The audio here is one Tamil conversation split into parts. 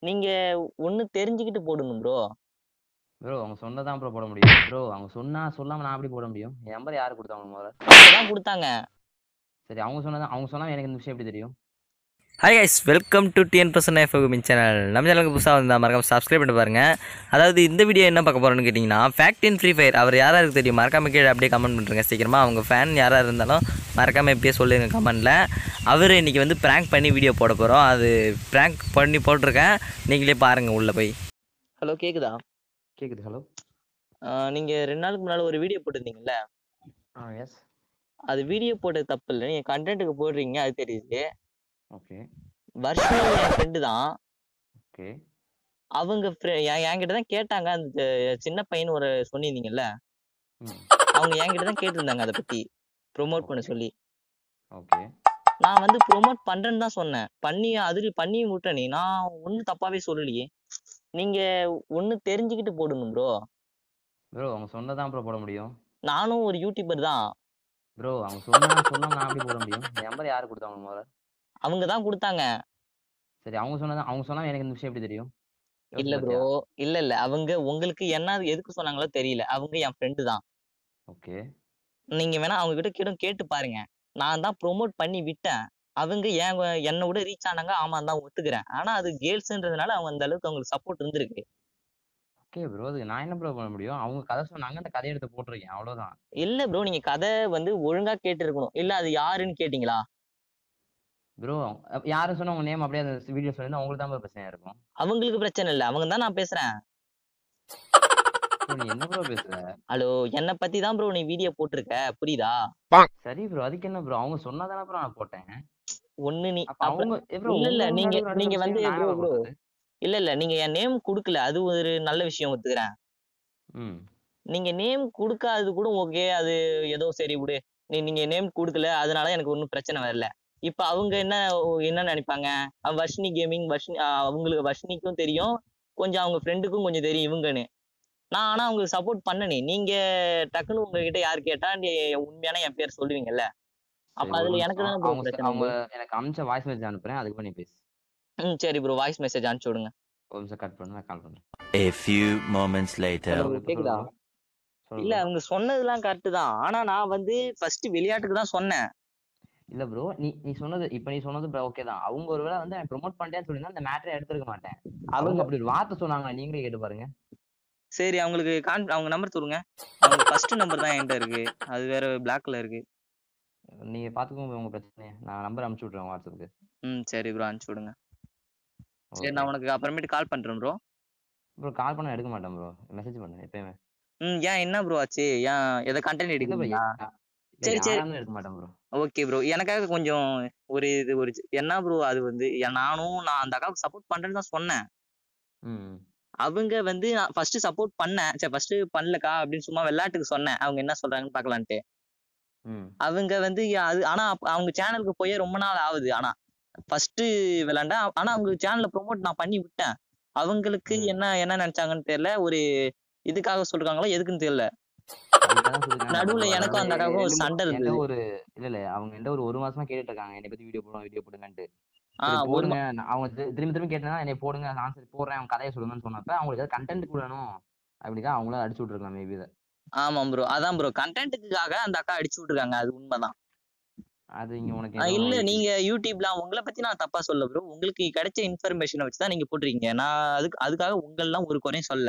நீங்க ஒண்ணு தெரிஞ்சுக்கிட்டு போடணும் ப்ரோ ப்ரோ அவங்க சொன்னதான் ப்ரோ போட முடியும் ப்ரோ அவங்க சொன்னா சொல்லாம நான் எப்படி போட முடியும் என் நம்பர் யாரு கொடுத்தாங்க முதல்ல அவங்க தான் கொடுத்தாங்க சரி அவங்க சொன்னதான் அவங்க சொன்னா எனக்கு இந்த விஷயம் எப்படி தெரியும் hi guys welcome to TN person F மின் சேனல் நம்ம சேனலுக்கு புதுசாக வந்தால் மறக்காம சப்ஸ்கிரைப் பண்ணி பாருங்க அதாவது இந்த வீடியோ என்ன பார்க்க போகிறோன்னு கேட்டிங்கன்னா ஃபேக்ட் இன் ஃப்ரீ ஃபயர் அவர் யாராக இருக்கு தெரியும் மறக்காம கீழே அப்படியே கமெண்ட் பண்ணுறேங்க சீக்கிரமா அவங்க ஃபேன் யாராக இருந்தாலும் மறக்காம இப்பயே சொல்லுங்க கமெண்ட்டில் அவர் இன்றைக்கி வந்து ப்ராங்க் பண்ணி வீடியோ போட போகிறோம் அது ப்ராங்க் பண்ணி போட்டிருக்கேன் நீங்களே பாருங்கள் உள்ளே போய் ஹலோ கேக்குதா கேக்குது ஹலோ ஆஹ் நீங்க ரெண்டு நாளுக்கு முன்னால ஒரு வீடியோ போட்டிருந்தீங்கல்ல ஆ எஸ் அது வீடியோ போட்டது தப்பு இல்லை நீங்க கண்டென்ட்டுக்கு போடுறீங்க அது தெரியுது ஓகே வர்ஷினி என் ஃப்ரெண்டு தான் ஓகே அவங்க fri- என் என்கிட்ட தான் கேட்டாங்க அந்த சின்ன பையன் ஒரு சொன்னிருந்தீங்கல்ல ம் அவங்க என்கிட்ட தான் கேட்டிருந்தாங்க அதை பத்தி ப்ரோமோட் பண்ண சொல்லி ஓகே நான் வந்து ப்ரோமோட் பண்றேன்னு தான் சொன்னேன் பண்ணி அதுல பண்ணி விட்டனே நான் ஒன்றும் தப்பாவே சொல்லலையே நீங்க ஒண்ணு தெரிஞ்சுக்கிட்டு போடணும் ப்ரோ ப்ரோ அவங்க சொன்னதான் ப்ரோ போட முடியும் நானும் ஒரு யூடியூபர் தான் ப்ரோ அவங்க சொன்னா சொல்லாம நான் எப்படி போட முடியும் என் நம்பர் யாரு கொடுத்தாங்க முதல்ல அவங்க தான் கொடுத்தாங்க சரி அவங்க சொன்னதான் அவங்க சொன்னா எனக்கு இந்த விஷயம் எப்படி தெரியும் யோசிச்சு இல்ல பாத்தியா? ப்ரோ இல்ல இல்ல அவங்க உங்களுக்கு என்ன எதுக்கு சொன்னாங்களோ தெரியல அவங்க என் ஃப்ரெண்டு தான் ஓகே நீங்க வேணா அவங்க கிட்ட கேட்டு கேட்டு பாருங்க நான் தான் ப்ரோமோட் பண்ணி விட்டேன் அவங்க ஏன் என்னை விட ரீச் ஆனாங்க ஆமா தான் ஒத்துக்கிறேன் ஆனா அது கேர்ள்ஸ்ன்றதுனால அவங்க அந்த அளவுக்கு அவங்களுக்கு சப்போர்ட் இருந்திருக்கு ஓகே ப்ரோ அதுக்கு நான் என்ன ப்ரோ பண்ண முடியும் அவங்க கதை சொன்னாங்க அந்த கதையை எடுத்து போட்டிருக்கேன் அவ்வளவுதான் இல்ல ப்ரோ நீங்க கதை வந்து ஒழுங்கா கேட்டு இருக்கணும் இல்ல அது யாருன்னு கேட்டீங்களா ப்ரோ யாரும் சொன்னா உங்க நேம் அப்படியே அந்த வீடியோ சொல்லியிருந்தா உங்களுக்கு தான் bro பிரச்சனையா இருக்கும் அவங்களுக்கு பிரச்சனை இல்ல அவங்க தான் நான் பேசுறேன் bro, நீ என்ன ப்ரோ பேசுற ஹலோ என்னை பத்தி தான் ப்ரோ நீ வீடியோ போட்டிருக்க புரியுதா சரி ப்ரோ அதுக்கு என்ன ப்ரோ அவங்க சொன்னதானே ப்ரோ நான் போட்டேன் ஒண்ணு நீ அப்ப அப்புறம் அவங்க eh bro, இல்ல, இல்ல, உங்க நீங்க- முன்னாடி நீங்க நடந்த வந்து விஷயம் bro, நான் bro. என்ன பண்றது? இல்ல இல்ல நீங்க என் நேம் கொடுக்கல அது ஒரு நல்ல விஷயம் ஒத்துக்கிறேன் ம் நீங்க நேம் கொடுக்காதது கூட ஓகே அது ஏதோ சரி விடு நீ நீங்க நேம் கொடுக்கல அதனால எனக்கு ஒன்றும் பிரச்சனை வரல இப்ப அவங்க என்ன என்ன நினைப்பாங்க அஹ் வர்ஷினி கேமிங் வர்ஷினி அஹ் அவங்களுக்கு வர்ஷினிக்கும் தெரியும் கொஞ்சம் அவங்க ஃப்ரெண்டுக்கும் கொஞ்சம் தெரியும் இவங்கன்னு நான் ஆனா அவங்களுக்கு சப்போர்ட் பண்ணனே நீங்க டக்குன்னு உங்ககிட்ட யார் கேட்டா நீ உண்மையான என் பேர் சொல்லுவீங்கல்ல அப்ப சரி, ஒரு அதுல நிமிஷம். எனக்கு தானே bro அவங்க பிரச்சனை அவங்க எனக்கு அமிச்ச வாய்ஸ் மெசேஜ் அனுப்புறேன் அதுக்கு பண்ணி பேசு ம் சரி ப்ரோ வாய்ஸ் மெசேஜ் அனுப்பிச்சு விடுங்க ஒரு நிமிஷம் கட் பண்ணு நான் கால் பண்றேன் A few moments later. Hello. bro, இப்ப கேக்குதா? சொல்லு bro. சொல்லு இல்ல bro. அவங்க சொன்னதெல்லாம் கரெக்ட் தான் ஆனா நான் வந்து ஃபர்ஸ்ட் விளையாட்டுக்கு தான் சொன்னேன் இல்ல ப்ரோ நீ நீ சொன்னது இப்ப நீ சொன்னது ப்ரோ ஓகே தான் அவங்க ஒருவேளை வந்து ப்ரோமோட் பண்ணிட்டேன்னு சொல்லியிருந்தா அந்த மேட்டரை எடுத்திருக்க மாட்டேன் அவங்க அப்படி ஒரு வார்த்தை சொன்னாங்க நீங்களே கேட்டு பாருங்க சரி அவங்களுக்கு கான் அவங்க நம்பர் சொல்லுங்க அவங்க ஃபர்ஸ்ட் நம்பர் தான் என்கிட்ட இருக்கு அது வேற பிளாக்ல இருக்கு நீங்க பாத்துக்கோங்க உங்க பிரச்சனையை நான் நம்பர் அனுப்பிச்சு விட்றேன் வாட்ஸ்அப்புக்கு ம் சரி ப்ரோ அனுப்பிச்சு விடுங்க சரி நான் உனக்கு அப்புறமேட்டு கால் பண்றேன் ப்ரோ ப்ரோ கால் பண்ண எடுக்க மாட்டேன் ப்ரோ மெசேஜ் பண்ணு எப்பயுமே ம் ஏன் என்ன ப்ரோ ஆச்சு ஏன் எதை கண்டென்ட் இல்ல bro, எடுக்கிறீங்களா யா- சரி, இல்ல, சரி. யாராலும் எடுக்க மாட்டேன் ப்ரோ ஓகே ப்ரோ எனக்காக கொஞ்சம் ஒரு இது ஒரு சி- என்ன ப்ரோ அது வந்து ஏன் நானும் நான் அந்த அக்காவுக்கு சப்போர்ட் பண்றேன்னு தான் சொன்னேன் ம் அவங்க வந்து நான் ஃபர்ஸ்ட் சப்போர்ட் பண்ணேன் சரி ஃபர்ஸ்ட் பண்ணலக்கா அப்படின்னு சும்மா விளையாட்டுக்கு சொன்னேன் அவங்க என்ன சொல்றாங்கன்னு பார்க்கலான்ட்டு ம் அவங்க வந்து யா- அது ஆனா அப்ப அவங்க சேனலுக்கு போய் ரொம்ப நாள் ஆகுது ஆனா ஃபர்ஸ்ட் விளையாண்டா ஆனா அவங்க சேனல்ல ப்ரோமோட் நான் பண்ணி விட்டேன் அவங்களுக்கு ம். என்ன என்ன நினைச்சாங்கன்னு தெரியல ஒரு இதுக்காக சொல்றாங்களோ எதுக்குன்னு தெரியல அதுக்காக சொல்லிருக்காங்க நடுவுல bro. எனக்கும் அந்த அதாவது அக்காவுக்கும் ஒரு ரெண்டு மூணு- சண்டை என்கிட்ட இருந்தது. ஒரு இல்ல இல்ல அவங்க என்கிட்ட ஒரு ஒரு மாசமா கேட்டுட்டு இருக்காங்க என்னை பத்தி வீடியோ போடுங்க வீடியோ போடுங்கன்ட்டு ஆஹ் சரி, ஒரு போடுங்க நான் அவங்க தி- திரும்பி திரும்பி கேட்டேன்னா என்னை போடுங்க நான் சரி போடுறேன் அவங்க கதையை சொல்லுங்கன்னு சொன்னப்ப அவங்களுக்கு ஏதாவது கண்டென்ட் கொடுக்கணும் அப்படிதான் அவங்களும் அடிச்சு விட்டுருக்கலாம் மேபி இதை ஆமா ப்ரோ அதான் ப்ரோ கண்டென்ட்டுக்காக அந்த அக்கா அடிச்சு விட்டுருக்காங்க அது உண்மைதான் அது இங்க உனக்கு ஆஹ் எதுவும் இல்ல இது- நீங்க யூடியூப்ல உங்களை பத்தி நான் தப்பா சொல்ல ப்ரோ உங்களுக்கு கிடைச்ச இன்ஃபர்மேஷனை வச்சு தான் நீங்க போட்டிருக்கீங்க நான் அதுக்கு அதுக்காக உங்களெல்லாம் ஒரு குறையும் சொல்ல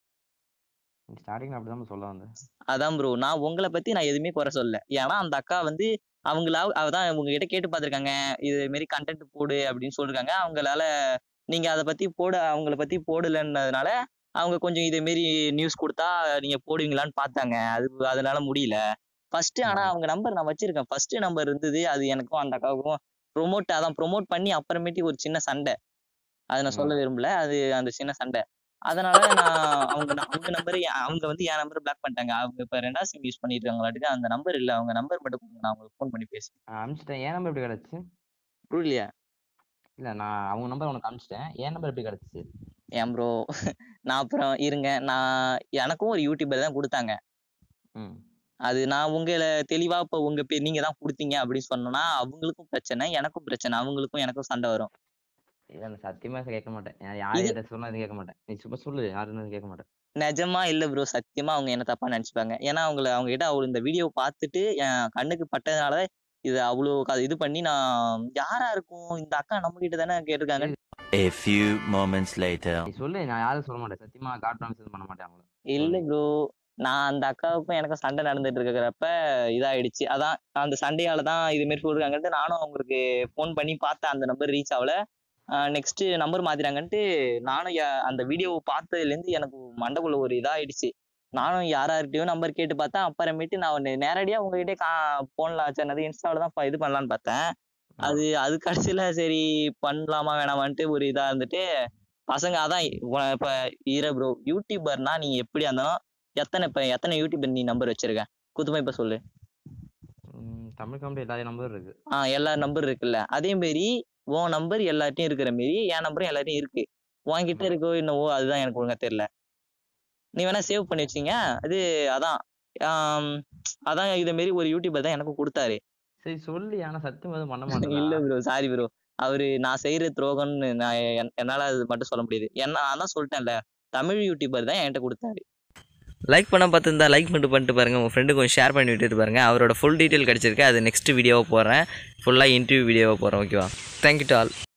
ஸ்டார்டிங்ல அப்படிதான் சொல்ல வந்தேன் அதான் ப்ரோ நான் உங்களை பத்தி நான் எதுவுமே குறை சொல்ல ஏன்னா அந்த அக்கா வந்து அவங்களா அதான் உங்ககிட்ட கேட்டு பார்த்திருக்காங்க இது மாரி கண்டென்ட் போடு அப்படின்னு சொல்லிருக்காங்க அவங்களால நீங்க அதை பத்தி போட அவங்கள பத்தி போடலன்னதுனால அவங்க கொஞ்சம் இதே மாரி நியூஸ் கொடுத்தா நீங்க போடுவீங்களான்னு பார்த்தாங்க அது அதனால முடியல ஃபர்ஸ்ட் ஆனா ம். அவங்க நம்பர் நான் வச்சிருக்கேன் ஃபர்ஸ்ட் நம்பர் இருந்தது அது எனக்கும் அந்த அக்காவுக்கும் ப்ரொமோட் அதான் ப்ரொமோட் பண்ணி அப்புறமேட்டு ஒரு சின்ன சண்டை அதை நான் சொல்ல விரும்பல அது அந்த சின்ன சண்டை அதனால நான் அவங்க ந- அவங்க நம்பர் அவங்க வந்து என் நம்பர் பிளாக் பண்ணிட்டாங்க அவங்க இப்ப ரெண்டாவது சிம் யூஸ் பண்ணிட்டு இருக்காங்களாட்டுக்கு அந்த நம்பர் இல்ல அவங்க நம்பர் மட்டும் கொடுங்க நான் அவங்களுக்கு ஃபோன் பண்ணி பேசுறேன் நான் அனுப்பிச்சிட்டேன் என் நம்பர் எப்படி கிடைச்சு புரியலையா இல்ல நான் அவங்க நம்பர் உனக்கு அனுப்பிச்சிட்டேன் என் நம்பர் எப்படி கிடைச்சிச்சு ஏன் ப்ரோ நான் அப்புறம் இருங்க நான் எனக்கும் ஒரு யூடியூபர் தான் கொடுத்தாங்க ம் அது நான் உங்களை தெளிவா இப்போ உங்க பேர் நீங்க தான் கொடுத்தீங்க அப்படின்னு சொன்னோம்னா அவங்களுக்கும் பிரச்சனை எனக்கும் பிரச்சனை அவங்களுக்கும் எனக்கும் சண்டை வரும் இல்ல நான் சத்தியமா கேட்க மாட்டேன் நான் யார் இது- என்கிட்ட சொன்னா கேட்க மாட்டேன் நீ சும்மா சொல்லு யாருன்னு கேட்க மாட்டேன் நிஜமா இல்ல ப்ரோ சத்தியமா அவங்க என்ன தப்பா நினைச்சுப்பாங்க ஏன்னா அவங்கள அவங்க கிட்ட அவ்வளவு இந்த வீடியோ பார்த்துட்டு என் கண்ணுக்கு பட்டதுனால இது அவ்வளோ க- இது பண்ணி நான் யாரா இருக்கும் இந்த அக்கா நம்ம கிட்ட தானே கேட்டிருக்காங்க A few moments later. நீ சொல்லு நான் யாரும் சொல்ல மாட்டேன் சத்தியமா காட் ப்ராமிஸ் பண்ண மாட்டேன் அவங்கள இல்ல ப்ரோ நான் அந்த அக்காவுக்கும் எனக்கும் சண்டை நடந்துட்டு இருக்கிறப்ப இதாயிடுச்சு அதான் அந்த சண்டையால தான் இது மாதிரி சொல்றாங்கன்ட்டு நானும் அவங்களுக்கு ஃபோன் பண்ணி பார்த்தேன் அந்த நம்பர் ரீச் ஆகல நெக்ஸ்ட் நம்பர் மாத்திராங்கன்ட்டு நானும் யா- அந்த வீடியோவை பார்த்ததுல இருந்து எனக்கு மண்டக்குள்ள ஒரு இதாயிடுச்சு நானும் யாரார்கிட்டயும் நம்பர் கேட்டு பார்த்தேன் அப்புறமேட்டு நான் ஒண்ணு நேரடியா உங்ககிட்ட கா போன்ல ஆச்சு இன்ஸ்டால தான் ப- இது பண்ணலான்னு பார்த்தேன் அது அது கடைசியில சரி பண்ணலாமா வேணாமான்ட்டு ஒரு இதா இருந்துட்டு பசங்க அதான் உன- இப்ப ஈர ப்ரோ யூடியூபர்னா நீங்க எப்படியா இருந்தாலும் எத்தனை இப்ப எத்தனை யூடியூபர் நீ நம்பர் வச்சிருக்க குத்துமா இப்ப சொல்லு ம், தமிழ் கம்பெனி எல்லா நம்பர் இருக்கு ஆஹ் எல்லா நம்பர் இருக்குல்ல அதே மாரி உன் நம்பர் எல்லார்ட்டையும் இருக்கிற மாரி என் நம்பரும் எல்லார்ட்டையும் இருக்கு உன்கிட்ட இருக்கோ என்னவோ அதுதான் எனக்கு ஒழுங்கா தெரியல நீ வேணா சேவ் பண்ணி வச்சீங்க அது அதான் ஆம், அதான் இத மாரி ஒரு யூடியூபர் தான் எனக்கு கொடுத்தாரு சரி சொல்லு ஆனா சத்தியமா எதுவும் பண்ண இல்ல மாட்டேன் ப்ரோ சாரி ப்ரோ அவரு நான் செய்யற துரோகம்னு நான் என்- என்னால அது மட்டும் சொல்ல முடியாது என்ன நான் தான் சொல்லிட்டேன்ல தமிழ் யூடியூபர் தான் என்கிட்ட கொடுத்தாரு லைக் பண்ண பார்த்துருந்தா லைக் மட்டும் பண்ணிட்டு பாருங்கள் உங்கள் ஃப்ரெண்டு கொஞ்சம் ஷேர் பண்ணி விட்டுட்டு பாருங்கள் அவரோட ஃபுல் டீட்டெயில் கிடச்சிருக்கு அது நெக்ஸ்ட் வீடியோவை போடுறேன் ஃபுல்லாக இன்டர்வியூ வீடியோவை போடுறேன் ஓகேவா தேங்க்யூ டு ஆல்